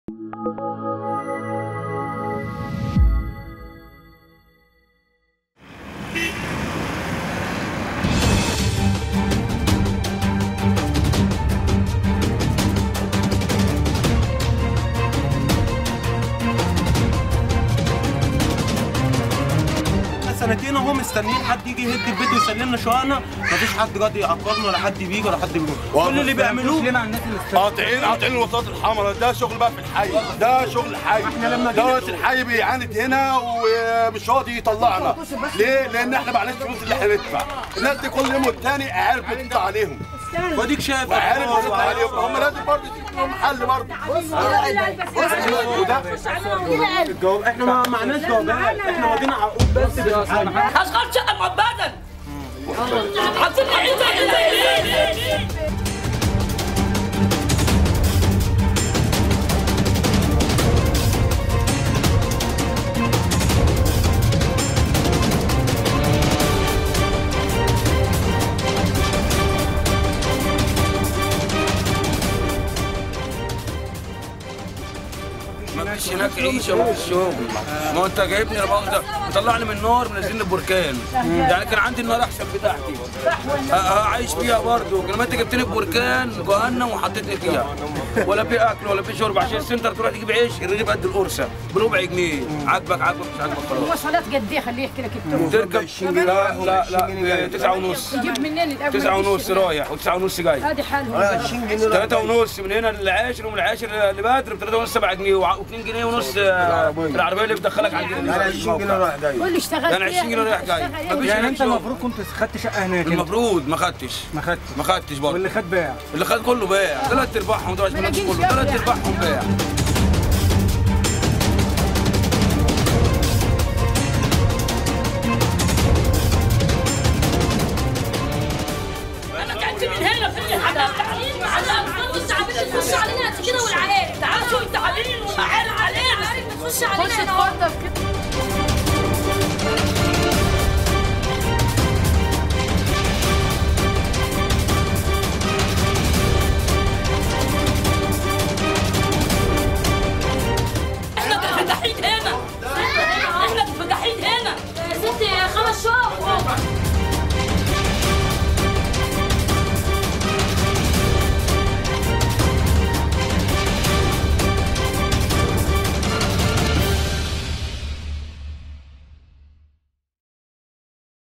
سنتين اهو مستنيين حد يجي يهد البيت ويسلمنا شققنا مفيش حد راضي يعبرنا ولا حد بيجي ولا حد بيقول كل اللي بيعملوه ليه مع الناس اللي است- قاطعين قاطعين الوساطات الحمراء ده شغل بقى في الحي ده شغل الحي دوت الحي بيعاند هنا ومش راضي يطلعنا ليه؟ لان احنا معناش فلوس اللي هندفع الناس دي كل يوم والتاني اعارف بتطلع عليهم واديك شايف وعارف بتطلع عليهم هم لازم برضه يشوفوا لهم حل برضه الجواب احنا ما معناش جوابات احنا واخدين عقود بس بالحل اشغال شقه مؤبدا حاطين لي عيد عيد مفيش هناك عيشه ومفيش شغل ما هو انت جايبني لا مؤاخذه مطلعني من النار منزلني بركان يعني كان عندي النار احسن بتاعتي أ- أ- عايش فيها برضه لما انت جبتني بركان جهنم وحطيتني فيها ولا في اكل ولا في شرب عشان السنتر تروح تجيب عيش الرغيف قد القرصه بربع جنيه عاجبك عاجبك مش عاجبك خلاص وصلات قد ايه خليه يحكي لك التوم تركب لا لا لا تسعة ونص يجيب منين الاول تسعة ونص رايح وتسعة ونص جاي هذه حالهم ثلاثة ونص من هنا للعاشر ومن العاشر لبدر ب 3 ونص 7 جنيه و2 جنيه ونص آه، العربية اللي بتدخلك عندنا 20 جنيه رايح جاي قول لي اشتغلت يعني 20 جنيه رايح جاي مفيش يعني هناك انت شغل. المفروض كنت خدت شقه هناك انت. المفروض ما خدتش ما خدتش ما خدتش برضه واللي خد باع اللي خد كله باع ثلاث ارباعهم ده مش ملاقيش كله ياكل ثلاث يعني. ارباعهم باع انا كنت من هنا في الحدث تعليم على بص عاملين تخش علينا قد كده والعيال تعال شوف التعابين والعيال علينا بتخش علينا خش هنا اتفضل كده